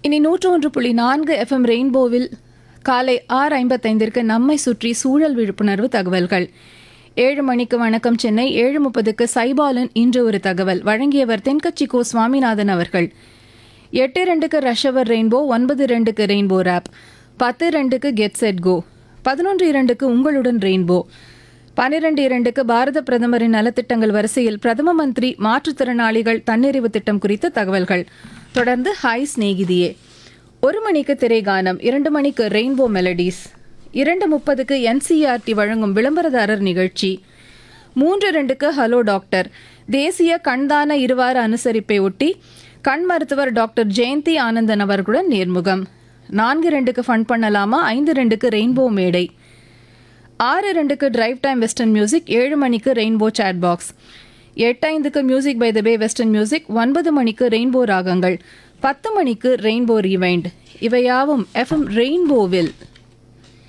இனி நூற்று ஒன்று புள்ளி நான்கு எஃப்எம் ரெயின்போவில் காலை ஆறு ஐம்பத்தைந்திற்கு நம்மை சுற்றி சூழல் விழிப்புணர்வு தகவல்கள் ஏழு மணிக்கு வணக்கம் சென்னை ஏழு முப்பதுக்கு சைபாலன் இன்று ஒரு தகவல் வழங்கியவர் தென்கட்சி கோ சுவாமிநாதன் அவர்கள் எட்டு ரெண்டுக்கு ரஷவர் ரெயின்போ ஒன்பது ரெண்டுக்கு ரெயின்போ ரேப் பத்து ரெண்டுக்கு கெட் செட் கோ பதினொன்று இரண்டுக்கு உங்களுடன் ரெயின்போ பன்னிரண்டு இரண்டுக்கு பாரத பிரதமரின் நலத்திட்டங்கள் வரிசையில் பிரதம மந்திரி மாற்றுத்திறனாளிகள் தன்னிறைவு திட்டம் குறித்த தகவல்கள் தொடர்ந்து ஹாய் சிநேகிதியே ஒரு மணிக்கு திரைகானம் இரண்டு மணிக்கு ரெயின்போ மெலடிஸ் இரண்டு முப்பதுக்கு என்சிஆர்டி வழங்கும் விளம்பரதாரர் நிகழ்ச்சி மூன்று ரெண்டுக்கு ஹலோ டாக்டர் தேசிய கண்தான இருவார அனுசரிப்பை ஒட்டி கண் மருத்துவர் டாக்டர் ஜெயந்தி ஆனந்தன் அவர்களுடன் நேர்முகம் நான்கு ரெண்டுக்கு ஃபன் பண்ணலாமா ஐந்து ரெண்டுக்கு ரெயின்போ மேடை ஆறு ரெண்டுக்கு டிரைவ் டைம் வெஸ்டர்ன் மியூசிக் ஏழு மணிக்கு ரெயின்போ சாட் பாக்ஸ் எட்டைந்துக்கு music by the bay western music ஒன்பது மணிக்கு ரெயின்போ ராகங்கள் பத்து மணிக்கு ரெயின்போ ரீவைண்ட் இவையாவும் எஃப்எம் ரெயின்போவில்